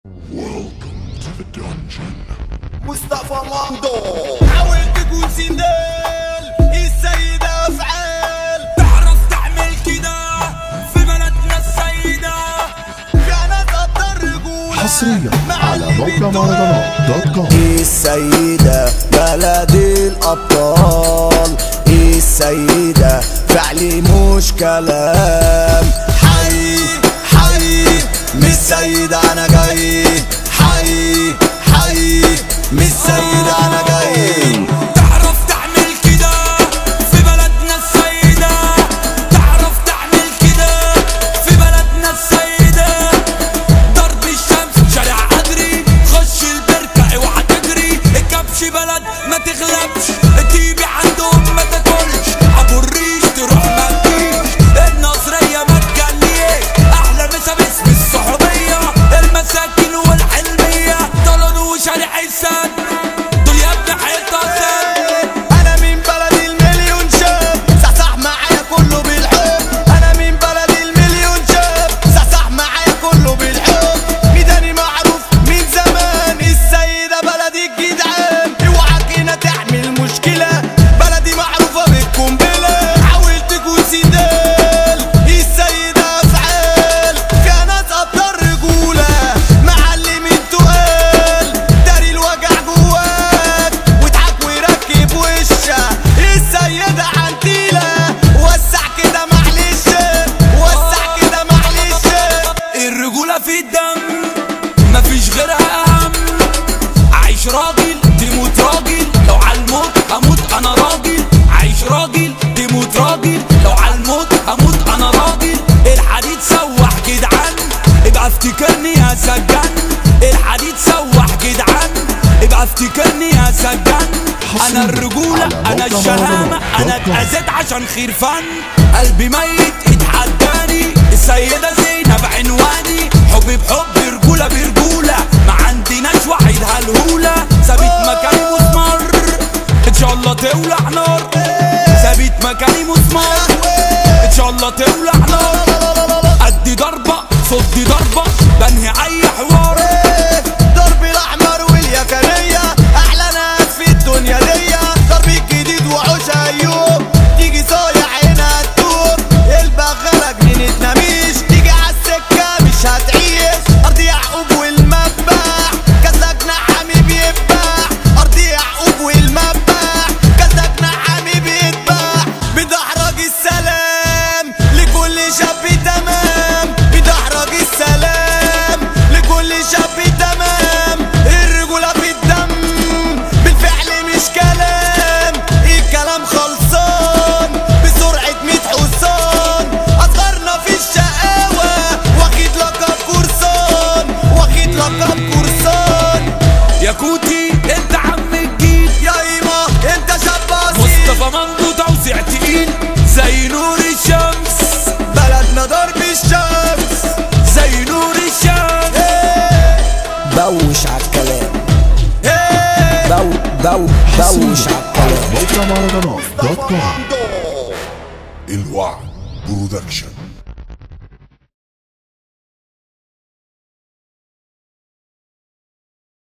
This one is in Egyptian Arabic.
Welcome to the dungeon. مصطفى ماندو حاول تكون سندال السيدة أفعال تعرف تعمل كده في بلدنا السيدة كانت أبطال رجولة حصريا على موقع مهرجانات دوت كوم السيدة بلد الأبطال السيدة فعلي مش كلام حي حي مش سيدة أنا جاي حي حي مش سيدة أنا جاي تعرف تعمل كده في بلدنا السيدة تعرف تعمل كده في بلدنا السيدة ضرب الشمس شارع عدري خش البركة اوعى تجري الكبش بلد ما تغلبش تيجي عندهم ما تاكلش ابو الريش تروح ما تجيش النصرية ما تجليش احلى مسا باسم الصحوبية المساكن والحلمية طلعوا وشارع السد دول يا ابن حيطة سد انا من بلد المليون شاب صحصح معايا كله بالحب انا من بلد المليون شاب صحصح معايا كله بالحب ميداني معروف من زمان السيدة بلدي الجدعان اوعك هنا تعمل مشكلة بلدي معروفة بالقنبلة حاول تكون سندال السيدة افعال كانت ابطال رجولة معلمين تقال داري الوجع جواك واضحك وركب وشك السيدة عنتيلة وسع كده معلش وسع كده معلش الرجولة في الدم مفيش غيرها اهم عايش راجل تموت راجل لو عالموت هموت انا راجل عايش راجل تموت راجل لو عالموت هموت انا راجل الحديد سوح جدعان ابقى افتكرني يا سجان الحديد سوح جدعان ابقى افتكرني يا سجان انا الرجولة انا الشهامة انا اتأذيت عشان خير فن قلبي ميت اتحداني السيدة زينب عنواني حبي بحب رجولة برجولة ما عندناش واحد هالهولة ثابت مكاني مسمار ان شاء الله تولع نار ثابت مكاني مسمار ان شاء الله تولع نار ادي ضربة صدي ضربة بنهي اي حوار ضرب الاحمر واليكنية احلى ناس في الدنيا دي ضرب الجديد وعوش ايوب تيجي صايع هنا تدوب البغلة جنينتنا مش تيجي عالسكة مش هتعيش ارض يعقوب والمذبح كسكنا حميد يذبح ارض يعقوب والمذبح كسكنا حميد يذبح بدحرج السلام لكل شاب تمام بدحرج السلام لكل شاب تمام الرجولة في الدم بالفعل مش كلام الكلام خلصان بسرعة ميت حصان أصغرنا في الشقاوة واخد لقب قرصان واخد لقب قرصان يا كوتي انت عم الجيل يا ايما انت شاب اصيل مصطفى مندو توزيع تقيل زي نور الشمس بلدنا ضرب الشمس زي نور الشمس بوش عالكلام إيه. بو بو بوش حصريا عالكلام على موقع مهرجانات دوت كوم الوعد برودكشن